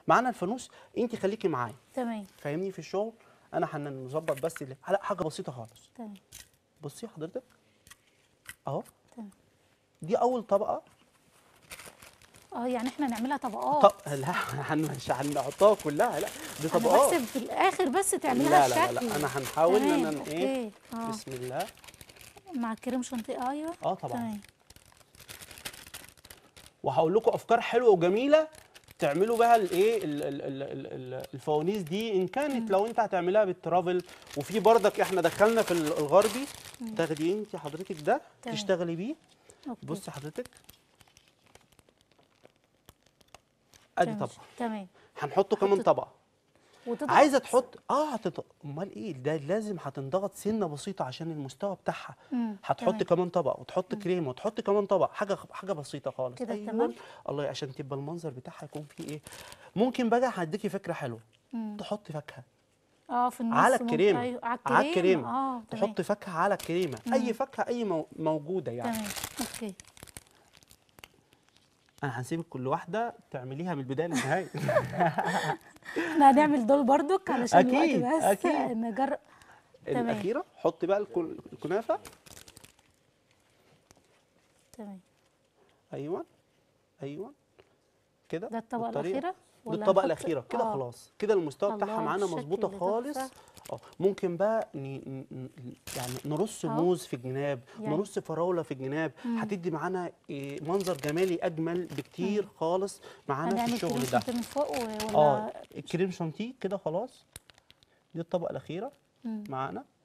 معانا الفانوس انت خليكي معايا تمام فاهمني في الشغل انا هنظبط بس اللي- لا حاجه بسيطه خالص تمام بصي حضرتك اهو تمام دي اول طبقه اه يعني احنا نعملها طبقات طب لا هن- مش هنحطها كلها لا دي انا طبقات بحسب في الاخر بس تعملها لا لا لا, الشكل لا انا هنحاول ان تمام، انا ايه اوكي اه بسم الله مع الكريم شانتيه ايوه اه طبعا تمام وهقول لكم افكار حلوه وجميله تعملوا بها الايه ال- ال- ال- ال- ال- الفوانيس دي ان كانت لو انت هتعملها بالترافل وفي بردك احنا دخلنا في ال- الغربي تاخدي انت حضرتك ده تمام. تشتغلي بيه اوكي بصي حضرتك ادي تمام. طبقه تمام هنحطه كمان حط- طبقه وتضغط عايزه تحط اه هتط... امال ايه ده لازم هتنضغط سنه بسيطه عشان المستوى بتاعها مم، هتحط تمام. كمان طبق وتحط كريمه وتحط كمان طبق حاجه حاجه بسيطه خالص كده أيوة. تمام؟ الله عشان تبقى المنظر بتاعها يكون فيه ايه ممكن بقى هديكي فكره حلوه مم. تحط فاكهه اه في النص على ممكن- الكريمه ايوه على على الكريمه الكريمه اه تمام تحط فاكهه على الكريمه اي فاكهه اي مو... موجوده يعني تمام اوكي انا هنسيبك كل واحده تعمليها من البدايه للنهايه احنا هنعمل دول بردك علشان أكيد، الوقت بس أكيد. نجرب تمام. الاخيره حطي بقى الكل- الكنافه تمام ايوه ايوه كده ده الطبقه بالطريقة. الاخيره دي ولا الطبقه نحط- الاخيره كده آه. خلاص كده المستوى بتاعها الله، معانا الشكل مظبوطه ده خالص تحفة. اه ممكن بقى ن... ن... ن- يعني نرص أهو. موز في الجناب يعني. نرص فراوله في الجناب هتدي معانا إيه منظر جمالي اجمل بكتير خالص معانا في هنعمل الشغل كريم ده شانتيه من فوق و- ولا اه الكريم شانتيه كده خلاص دي الطبقه الاخيره مم. معانا